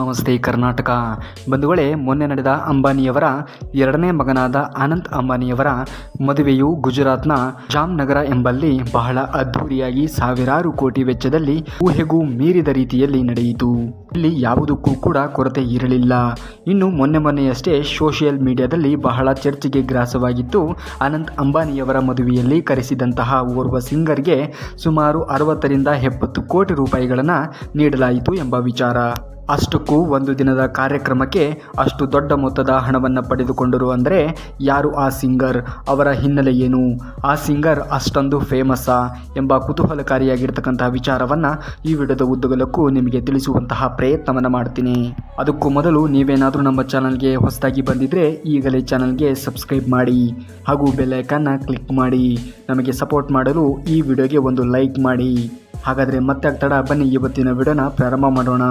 ನಮಸ್ತೆ ಕರ್ನಾಟಕ ಬಂಧುಗಳೇ ಮೊನ್ನೆ ನಡೆದ ಅಂಬಾನಿಯವರ ಎರಡನೇ ಮಗನಾದ ಅನಂತ್ ಅಂಬಾನಿಯವರ ಮದುವೆಯು ಗುಜರಾತ್ನ ಜಾಮ್ನಗರ ಎಂಬಲ್ಲಿ ಬಹಳ ಅದ್ಧೂರಿಯಾಗಿ ಸಾವಿರಾರು ಕೋಟಿ ವೆಚ್ಚದಲ್ಲಿ ಊಹೆಗೂ ಮೀರಿದ ರೀತಿಯಲ್ಲಿ ನಡೆಯಿತು ಇಲ್ಲಿ ಯಾವುದಕ್ಕೂ ಕೂಡ ಕೊರತೆ ಇರಲಿಲ್ಲ ಇನ್ನು ಮೊನ್ನೆ ಮೊನ್ನೆಯಷ್ಟೇ ಸೋಷಿಯಲ್ ಮೀಡಿಯಾದಲ್ಲಿ ಬಹಳ ಚರ್ಚೆಗೆ ಗ್ರಾಸವಾಗಿತ್ತು ಅನಂತ್ ಅಂಬಾನಿಯವರ ಮದುವೆಯಲ್ಲಿ ಕರೆಸಿದಂತಹ ಓರ್ವ ಸಿಂಗರ್ಗೆ ಸುಮಾರು ಅರವತ್ತರಿಂದ ಎಪ್ಪತ್ತು ಕೋಟಿ ರೂಪಾಯಿಗಳನ್ನು ನೀಡಲಾಯಿತು ಎಂಬ ವಿಚಾರ ಅಷ್ಟಕ್ಕೂ ಒಂದು ದಿನದ ಕಾರ್ಯಕ್ರಮಕ್ಕೆ ಅಷ್ಟು ದೊಡ್ಡ ಮೊತ್ತದ ಹಣವನ್ನು ಪಡೆದುಕೊಂಡರು ಅಂದರೆ ಯಾರು ಆ ಸಿಂಗರ್ ಅವರ ಹಿನ್ನೆಲೆ ಏನು ಆ ಸಿಂಗರ್ ಅಷ್ಟೊಂದು ಫೇಮಸ್ಸಾ ಎಂಬ ಕುತೂಹಲಕಾರಿಯಾಗಿರ್ತಕ್ಕಂತಹ ವಿಚಾರವನ್ನು ಈ ವಿಡಿಯೋದ ಉದ್ದಗಲಕ್ಕೂ ನಿಮಗೆ ತಿಳಿಸುವಂತಹ ಪ್ರಯತ್ನವನ್ನು ಮಾಡ್ತೀನಿ ಅದಕ್ಕೂ ಮೊದಲು ನೀವೇನಾದರೂ ನಮ್ಮ ಚಾನಲ್ಗೆ ಹೊಸದಾಗಿ ಬಂದಿದ್ದರೆ ಈಗಲೇ ಚಾನಲ್ಗೆ ಸಬ್ಸ್ಕ್ರೈಬ್ ಮಾಡಿ ಹಾಗೂ ಬೆಲ್ಲೈಕನ್ನ ಕ್ಲಿಕ್ ಮಾಡಿ ನಮಗೆ ಸಪೋರ್ಟ್ ಮಾಡಲು ಈ ವಿಡಿಯೋಗೆ ಒಂದು ಲೈಕ್ ಮಾಡಿ ಹಾಗಾದರೆ ಮತ್ತೆ ತಡ ಬನ್ನಿ ಇವತ್ತಿನ ವಿಡಿಯೋನ ಪ್ರಾರಂಭ ಮಾಡೋಣ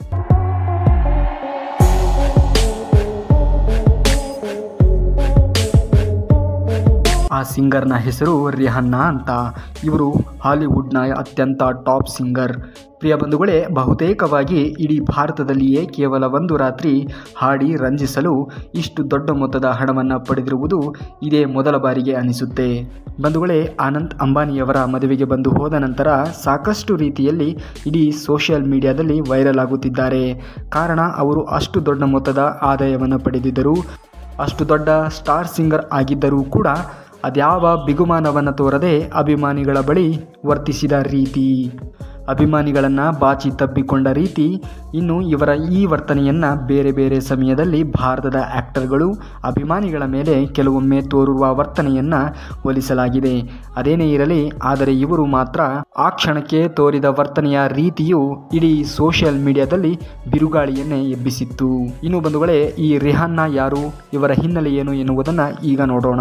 ಆ ಸಿಂಗರ್ನ ಹೆಸರು ರಿಹನ್ನಾ ಅಂತ ಇವರು ಹಾಲಿವುಡ್ನ ಅತ್ಯಂತ ಟಾಪ್ ಸಿಂಗರ್ ಪ್ರಿಯ ಬಂಧುಗಳೇ ಬಹುತೇಕವಾಗಿ ಇಡೀ ಭಾರತದಲ್ಲಿಯೇ ಕೇವಲ ಒಂದು ರಾತ್ರಿ ಹಾಡಿ ರಂಜಿಸಲು ಇಷ್ಟು ದೊಡ್ಡ ಮೊತ್ತದ ಹಣವನ್ನು ಪಡೆದಿರುವುದು ಇದೇ ಮೊದಲ ಬಾರಿಗೆ ಅನಿಸುತ್ತೆ ಬಂಧುಗಳೇ ಆನಂದ್ ಅಂಬಾನಿಯವರ ಮದುವೆಗೆ ಬಂದು ಹೋದ ನಂತರ ಸಾಕಷ್ಟು ರೀತಿಯಲ್ಲಿ ಇಡೀ ಸೋಷಿಯಲ್ ಮೀಡಿಯಾದಲ್ಲಿ ವೈರಲ್ ಆಗುತ್ತಿದ್ದಾರೆ ಕಾರಣ ಅವರು ಅಷ್ಟು ದೊಡ್ಡ ಮೊತ್ತದ ಆದಾಯವನ್ನು ಪಡೆದಿದ್ದರು ಅಷ್ಟು ದೊಡ್ಡ ಸ್ಟಾರ್ ಸಿಂಗರ್ ಆಗಿದ್ದರೂ ಕೂಡ ಅದ್ಯಾವ ಬಿಗುಮಾನವನ್ನು ತೋರದೆ ಅಭಿಮಾನಿಗಳ ಬಳಿ ವರ್ತಿಸಿದ ರೀತಿ ಅಭಿಮಾನಿಗಳನ್ನು ಬಾಚಿ ತಬ್ಬಿಕೊಂಡ ರೀತಿ ಇನ್ನು ಇವರ ಈ ವರ್ತನೆಯನ್ನು ಬೇರೆ ಬೇರೆ ಸಮಯದಲ್ಲಿ ಭಾರತದ ಆ್ಯಕ್ಟರ್ಗಳು ಅಭಿಮಾನಿಗಳ ಮೇಲೆ ಕೆಲವೊಮ್ಮೆ ತೋರುವ ವರ್ತನೆಯನ್ನು ಹೋಲಿಸಲಾಗಿದೆ ಅದೇನೇ ಇರಲಿ ಆದರೆ ಇವರು ಮಾತ್ರ ಆ ಕ್ಷಣಕ್ಕೆ ತೋರಿದ ವರ್ತನೆಯ ರೀತಿಯು ಇಡೀ ಸೋಷಿಯಲ್ ಮೀಡಿಯಾದಲ್ಲಿ ಬಿರುಗಾಳಿಯನ್ನೇ ಎಬ್ಬಿಸಿತ್ತು ಇನ್ನು ಬಂಧುಗಳೇ ಈ ರಿಹಾನ್ನ ಯಾರು ಇವರ ಹಿನ್ನೆಲೆ ಏನು ಎನ್ನುವುದನ್ನು ಈಗ ನೋಡೋಣ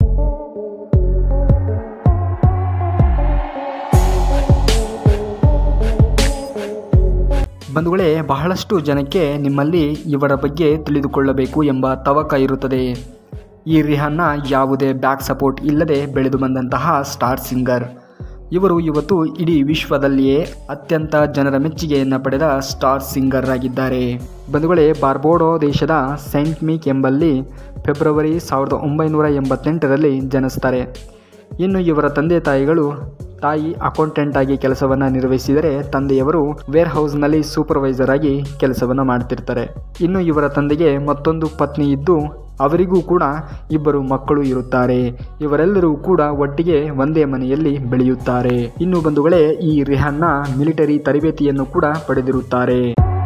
ಬಂಧುಗಳೇ ಬಹಳಷ್ಟು ಜನಕ್ಕೆ ನಿಮ್ಮಲ್ಲಿ ಇವರ ಬಗ್ಗೆ ತಿಳಿದುಕೊಳ್ಳಬೇಕು ಎಂಬ ತವಕ ಇರುತ್ತದೆ ಈ ರಿಹಾನ್ನ ಯಾವುದೇ ಬ್ಯಾಕ್ ಸಪೋರ್ಟ್ ಇಲ್ಲದೆ ಬೆಳೆದು ಬಂದಂತಹ ಸ್ಟಾರ್ ಸಿಂಗರ್ ಇವರು ಇವತ್ತು ಇಡೀ ವಿಶ್ವದಲ್ಲಿಯೇ ಅತ್ಯಂತ ಜನರ ಮೆಚ್ಚುಗೆಯನ್ನು ಪಡೆದ ಸ್ಟಾರ್ ಸಿಂಗರ್ ಆಗಿದ್ದಾರೆ ಬಂಧುಗಳೇ ಬಾರ್ಬೋಡೋ ದೇಶದ ಸೈಂಟ್ ಮೀಕ್ ಎಂಬಲ್ಲಿ ಫೆಬ್ರವರಿ ಸಾವಿರದ ಒಂಬೈನೂರ ಎಂಬತ್ತೆಂಟರಲ್ಲಿ ಜನಿಸ್ತಾರೆ ಇನ್ನು ಇವರ ತಂದೆ ತಾಯಿಗಳು ತಾಯಿ ಅಕೌಂಟೆಂಟ್ ಆಗಿ ಕೆಲಸವನ್ನು ನಿರ್ವಹಿಸಿದರೆ ತಂದೆಯವರು ವೇರ್ ಹೌಸ್ನಲ್ಲಿ ಸೂಪರ್ವೈಸರ್ ಆಗಿ ಕೆಲಸವನ್ನು ಮಾಡ್ತಿರ್ತಾರೆ ಇನ್ನು ಇವರ ತಂದೆಗೆ ಮತ್ತೊಂದು ಪತ್ನಿ ಇದ್ದು ಅವರಿಗೂ ಕೂಡ ಇಬ್ಬರು ಮಕ್ಕಳು ಇರುತ್ತಾರೆ ಇವರೆಲ್ಲರೂ ಕೂಡ ಒಟ್ಟಿಗೆ ಒಂದೇ ಮನೆಯಲ್ಲಿ ಬೆಳೆಯುತ್ತಾರೆ ಇನ್ನು ಬಂಧುಗಳೇ ಈ ರಿಹಾನ್ನ ಮಿಲಿಟರಿ ತರಬೇತಿಯನ್ನು ಕೂಡ ಪಡೆದಿರುತ್ತಾರೆ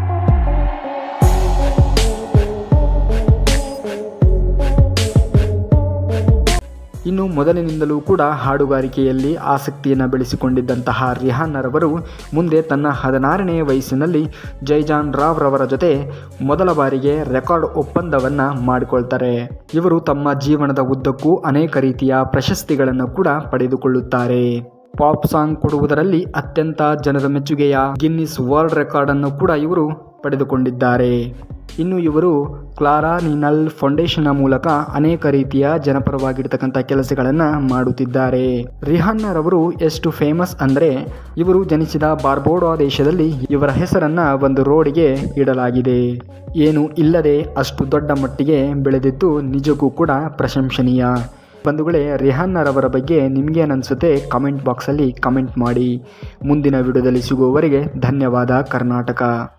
ಇನ್ನು ಮೊದಲಿನಿಂದಲೂ ಕೂಡ ಹಾಡುಗಾರಿಕೆಯಲ್ಲಿ ಆಸಕ್ತಿಯನ್ನು ಬೆಳೆಸಿಕೊಂಡಿದ್ದಂತಹ ರಿಹಾನ್ನರವರು ಮುಂದೆ ತನ್ನ ಹದಿನಾರನೇ ವಯಸ್ಸಿನಲ್ಲಿ ಜೈಜಾನ್ ರಾವ್ ರವರ ಜೊತೆ ಮೊದಲ ಬಾರಿಗೆ ರೆಕಾರ್ಡ್ ಒಪ್ಪಂದವನ್ನು ಮಾಡಿಕೊಳ್ತಾರೆ ಇವರು ತಮ್ಮ ಜೀವನದ ಉದ್ದಕ್ಕೂ ಅನೇಕ ರೀತಿಯ ಪ್ರಶಸ್ತಿಗಳನ್ನು ಕೂಡ ಪಡೆದುಕೊಳ್ಳುತ್ತಾರೆ ಪಾಪ್ ಸಾಂಗ್ ಕೊಡುವುದರಲ್ಲಿ ಅತ್ಯಂತ ಜನರ ಮೆಚ್ಚುಗೆಯ ಗಿನ್ನಿಸ್ ವರ್ಲ್ಡ್ ರೆಕಾರ್ಡ್ ಅನ್ನು ಕೂಡ ಇವರು ಪಡೆದುಕೊಂಡಿದ್ದಾರೆ ಇನ್ನು ಇವರು ಕ್ಲಾರಾ ನಿನಲ್ ಫೌಂಡೇಶನ್ನ ಮೂಲಕ ಅನೇಕ ರೀತಿಯ ಜನಪರವಾಗಿರ್ತಕ್ಕಂಥ ಕೆಲಸಗಳನ್ನು ಮಾಡುತ್ತಿದ್ದಾರೆ ರಿಹಾನ್ನರವರು ಎಷ್ಟು ಫೇಮಸ್ ಅಂದರೆ ಇವರು ಜನಿಸಿದ ಬಾರ್ಬೋಡೋ ದೇಶದಲ್ಲಿ ಇವರ ಹೆಸರನ್ನ ಒಂದು ರೋಡಿಗೆ ಇಡಲಾಗಿದೆ ಏನು ಇಲ್ಲದೆ ಅಷ್ಟು ದೊಡ್ಡ ಮಟ್ಟಿಗೆ ಬೆಳೆದಿದ್ದು ನಿಜಕ್ಕೂ ಕೂಡ ಪ್ರಶಂಸನೀಯ ಬಂಧುಗಳೇ ರಿಹಾನ್ನರವರ ಬಗ್ಗೆ ನಿಮಗೇನನ್ಸುತ್ತೆ ಕಮೆಂಟ್ ಬಾಕ್ಸಲ್ಲಿ ಕಮೆಂಟ್ ಮಾಡಿ ಮುಂದಿನ ವಿಡಿಯೋದಲ್ಲಿ ಸಿಗುವವರೆಗೆ ಧನ್ಯವಾದ ಕರ್ನಾಟಕ